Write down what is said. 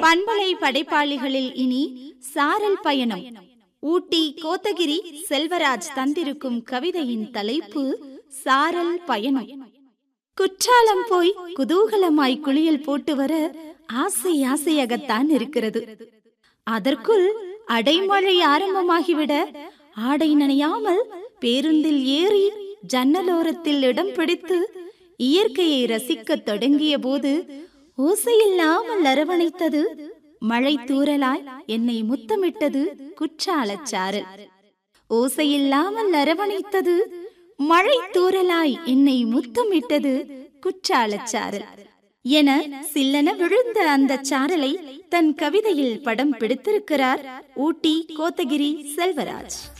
பண்பலை படைப்பாளிகளில் இனி சாரல் பயணம் ஊட்டி கோத்தகிரி செல்வராஜ் தந்திருக்கும் கவிதையின் தலைப்பு சாரல் பயணம் குற்றாலம் போய் குதூகலமாய் குளியல் போட்டு வர ஆசை ஆசையாகத்தான் இருக்கிறது அதற்குள் அடைமழை ஆரம்பமாகிவிட ஆடை நனையாமல் பேருந்தில் ஏறி ஜன்னலோரத்தில் இடம் பிடித்து இயற்கையை ரசிக்கத் தொடங்கிய போது ஓசையில்லாமல் அரவணைத்தது மழை தூறலாய் என்னை முத்தமிட்டது குற்றாலச்சாரல் ஓசையில்லாமல் அரவணைத்தது மழை தூறலாய் என்னை முத்தமிட்டது குற்றாலச்சாரல் என சில்லென விழுந்த அந்த சாரலை தன் கவிதையில் படம் பிடித்திருக்கிறார் ஊட்டி கோத்தகிரி செல்வராஜ்